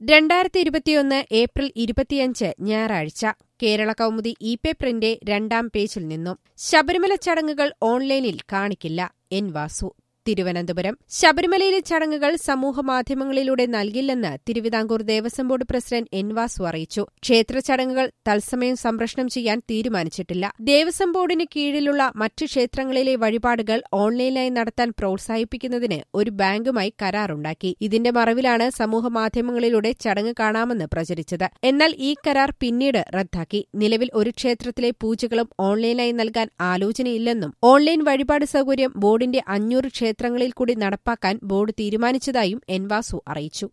രണ്ടായിരത്തി ഇരുപത്തിയൊന്ന് ഏപ്രിൽ ഇരുപത്തിയഞ്ച് ഞായറാഴ്ച കേരള കൗമുദി ഇ പേപ്പറിന്റെ രണ്ടാം പേജിൽ നിന്നും ശബരിമല ചടങ്ങുകൾ ഓൺലൈനിൽ കാണിക്കില്ല എൻ വാസു തിരുവനന്തപുരം ശബരിമലയിലെ ചടങ്ങുകൾ സമൂഹമാധ്യമങ്ങളിലൂടെ നൽകില്ലെന്ന് Thiruvithamkoor Devaswom board president N Vasu അറിയിച്ചു ക്ഷേത്ര ചടങ്ങുകൾ തത്സമയം സംപ്രഷണം ചെയ്യാൻ തീരുമാനിച്ചിട്ടില്ല ദേവസ്വം ബോർഡിന് കീഴിലുള്ള മറ്റു ക്ഷേത്രങ്ങളിലെ വഴിപാടുകൾ ഓൺലൈനായി നടത്താൻ പ്രോത്സാഹിപ്പിക്കുന്നതിന് ഒരു ബാങ്കുമായി കരാറുണ്ടാക്കി ഇതിന്റെ മറവിലാണ് സമൂഹമാധ്യമങ്ങളിലൂടെ ചടങ്ങ് കാണാമെന്ന് പ്രചരിച്ചത് എന്നാൽ ഈ കരാർ പിന്നീട് റദ്ദാക്കി നിലവിൽ ഒരു ക്ഷേത്രത്തിലെ പൂജകളും ഓൺലൈനായി നൽകാൻ ആലോചനയില്ലെന്നും ഓൺലൈൻ വഴിപാട് സൗകര്യം ബോർഡിന്റെ അഞ്ഞൂറ് ക്ഷേത്രങ്ങളിൽ കൂടി നടപ്പാക്കാൻ ബോർഡ് തീരുമാനിച്ചതായും എൻ വാസു അറിയിച്ചു